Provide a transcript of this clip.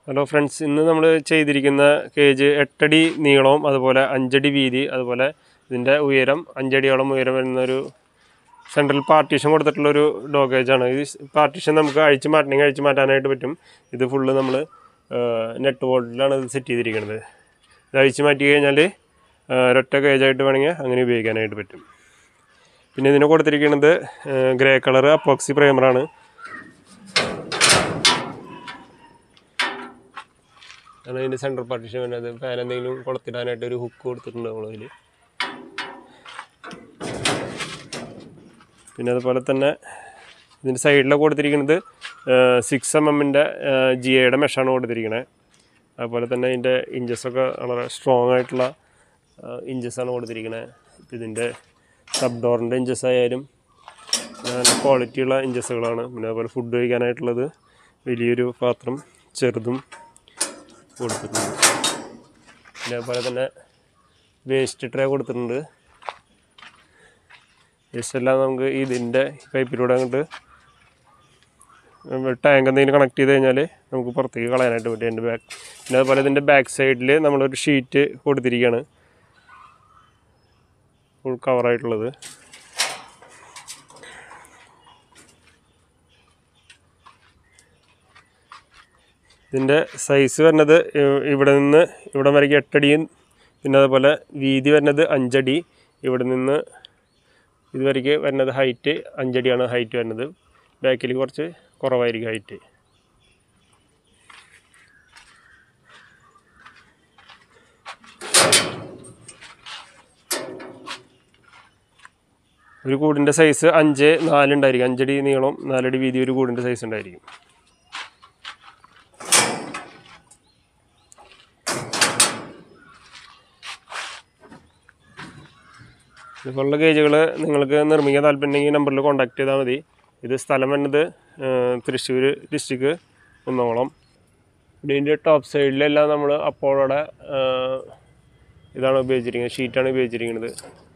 hello friends ഇന്ന് നമ്മൾ ചെയ്തിരിക്കുന്ന കേജ് എട്ടടി നീളവും അതുപോലെ അഞ്ചടി വീതി അതുപോലെ ഇതിൻ്റെ ഉയരം അഞ്ചടിയോളം ഉയരം വരുന്നൊരു സെൻട്രൽ പാർട്ടീഷൻ കൊടുത്തിട്ടുള്ളൊരു ഡോഗേജാണ് ഈ പാർട്ടീഷൻ നമുക്ക് അഴിച്ച് മാറ്റണമെങ്കിൽ അഴിച്ച് മാറ്റാനായിട്ട് പറ്റും ഇത് ഫുള്ള് നമ്മൾ നെറ്റ് ബോൾഡിലാണ് ഇത് സെറ്റ് ചെയ്തിരിക്കുന്നത് ഇത് അഴിച്ച് മാറ്റി കഴിഞ്ഞാൽ ഒരൊറ്റ കേജായിട്ട് വേണമെങ്കിൽ അങ്ങനെ ഉപയോഗിക്കാനായിട്ട് പറ്റും പിന്നെ ഇതിന് കൊടുത്തിരിക്കുന്നത് ഗ്രേ കളർ അപ്പോക്സി പ്രൈമറാണ് ആണ് അതിൻ്റെ സെൻട്രൽ പാർട്ടീഷൻ വരുന്നത് ഫാൻ എന്തെങ്കിലും കൊളത്തിടാനായിട്ട് ഒരു ഹുക്ക് കൊടുത്തിട്ടുണ്ട് നമ്മളതിൽ പിന്നെ അതുപോലെ തന്നെ ഇതിൻ്റെ സൈഡിലൊക്കെ കൊടുത്തിരിക്കുന്നത് സിക്സ് എം എമ്മിൻ്റെ ജി എയുടെ മെഷാണ് കൊടുത്തിരിക്കുന്നത് അതുപോലെ തന്നെ ഇതിൻ്റെ ഇഞ്ചസൊക്കെ വളരെ സ്ട്രോങ് ആയിട്ടുള്ള ഇഞ്ചസാണ് കൊടുത്തിരിക്കുന്നത് ഇപ്പം ഇതിൻ്റെ സബ് ഡോറിൻ്റെ ഇഞ്ചസ് ആയാലും നല്ല ക്വാളിറ്റിയുള്ള ഇഞ്ചസുകളാണ് പിന്നെ അതുപോലെ ഫുഡ് കഴിക്കാനായിട്ടുള്ളത് വലിയൊരു പാത്രം ചെറുതും കൊടുത്തിട്ടുണ്ട് പിന്നെ അതുപോലെ തന്നെ വേസ്റ്റ് ട്രേ കൊടുത്തിട്ടുണ്ട് വേസ്റ്റ് എല്ലാം നമുക്ക് ഇതിൻ്റെ പൈപ്പിലൂടെ അങ്ങോട്ട് ടാങ്ക് എന്തെങ്കിലും കണക്ട് ചെയ്ത് കഴിഞ്ഞാൽ നമുക്ക് പുറത്തേക്ക് കളയാനായിട്ട് പറ്റും എൻ്റെ ബാക്ക് പിന്നെ അതുപോലെ ഇതിൻ്റെ ബാക്ക് സൈഡിൽ നമ്മളൊരു ഷീറ്റ് കൊടുത്തിരിക്കുകയാണ് ഫുൾ കവറായിട്ടുള്ളത് ഇതിൻ്റെ സൈസ് വരുന്നത് ഇ- ഇവിടെ നിന്ന് ഇവിടെ വരയ്ക്ക് എട്ടടിയും പിന്നെ അതുപോലെ വീതി വരുന്നത് അഞ്ചടി ഇവിടെ നിന്ന് ഇതുവരയ്ക്ക് വരുന്നത് ഹൈറ്റ് അഞ്ചടിയാണ് ഹൈറ്റ് വരുന്നത് ബാക്കിൽ കുറച്ച് കുറവായിരിക്കും ഹൈറ്റ് ഒരു കൂടിൻ്റെ സൈസ് അഞ്ച് നാലുണ്ടായിരിക്കും അഞ്ചടി നീളം നാലടി വീതി ഒരു കൂടിൻ്റെ സൈസ് ഉണ്ടായിരിക്കും ഇതുപോലുള്ള കേജുകൾ നിങ്ങൾക്ക് നിർമ്മിക്കാൻ താല്പര്യമുണ്ടെങ്കിൽ നമ്പറിൽ കോൺടാക്ട് ചെയ്താൽ മതി ഇത് സ്ഥലം വരുന്നത് തൃശ്ശൂർ ഡിസ്ട്രിക്ട് കുന്നംകുളം ഇതിൻ്റെ ടോപ്പ് സൈഡിലെല്ലാം നമ്മൾ അപ്പോളോടെ ഇതാണ് ഉപയോഗിച്ചിരിക്കുന്നത് ഷീറ്റാണ് ഉപയോഗിച്ചിരിക്കുന്നത്